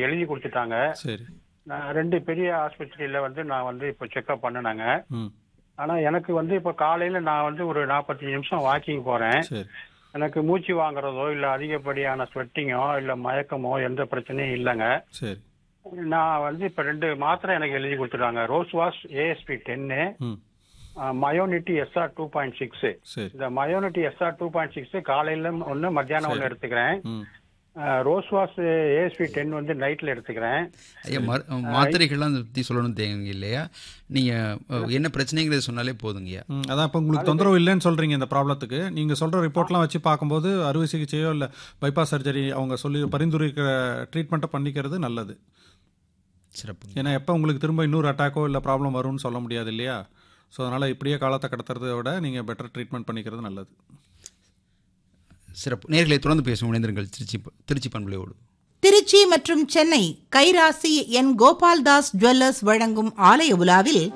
எழுதி கொடுத்துட்டாங்க சரி நான் ரெண்டு பெரிய ஆஸ்பத்திரியில வந்து நான் வந்து இப்போ செக்அப் பண்ணினாங்க ம் ஆனா எனக்கு வந்து இப்போ காலையில நான் வந்து ஒரு நாற்பத்தஞ்சு நிமிஷம் வாக்கிங் போறேன் சரி எனக்கு மூச்சு வாங்குறதோ இல்ல அதிகப்படியான ஸ்வெட்டிங்கோ இல்ல மயக்கமோ எந்த பிரச்சனையும் இல்லைங்க சரி நான் வந்து இப்ப ரெண்டு மாத்திரை எனக்கு எழுதி கொடுத்துட்டாங்க ரோஸ் வாஷ் ஏஎஸ்பி டென்னு ம் மயோனிட்டி எஸ்ஆர் டூ பாயிண்ட் சிக்ஸ் சரி இந்த மயோனிட்டி எஸ்ஆர் டூ பாயிண்ட் சிக்ஸ் காலையில ஒன்னு மத்தியானம் ஒன்னு எடுத்துக்கிறேன் ம் ரோஸ் வாஷ் ஏஎஸ்பி டென் வந்து நைட்ல எடுத்துக்கிறேன் ஐயா மரு- மாத்திரைகள்லாம் பற்றி சொல்லணும் தேவைங்க இல்லையா நீங்கள் என்ன பிரச்சனைங்கிறத சொன்னாலே போதுங்கய்யா ம், அதான் இப்போ உங்களுக்கு தொந்தரவு இல்லைன்னு சொல்றீங்க இந்த ப்ராப்ளத்துக்கு நீங்க சொல்ற ரிப்போர்ட்லாம் வச்சு பார்க்கும்போது அறுவை சிகிச்சையோ இல்ல பைபாஸ் சர்ஜரி அவங்க சொல்லி பரிந்துரைக்கிற ட்ரீட்மெண்ட்டை பண்ணிக்கிறது நல்லது சிறப்புங்க ஏன்னா எப்போ உங்களுக்கு திரும்ப இன்னொரு அட்டாக்கோ இல்லை ப்ராப்ளம் வரும்னு சொல்ல முடியாது இல்லையா ஸோ அதனால் இப்படியே காலத்தை கடத்துறதை விட நீங்கள் பெட்டர் ட்ரீட்மெண்ட் பண்ணிக்கிறது நல்லது சிறப்பு நேர்களை தொடர்ந்து பேசும் இணைந்திருங்கள் திருச்சி திருச்சி பண்புலையோடு திருச்சி மற்றும் சென்னை கைராசி என் கோபால்தாஸ் ஜுவல்லர்ஸ் வழங்கும் ஆலய உலாவில்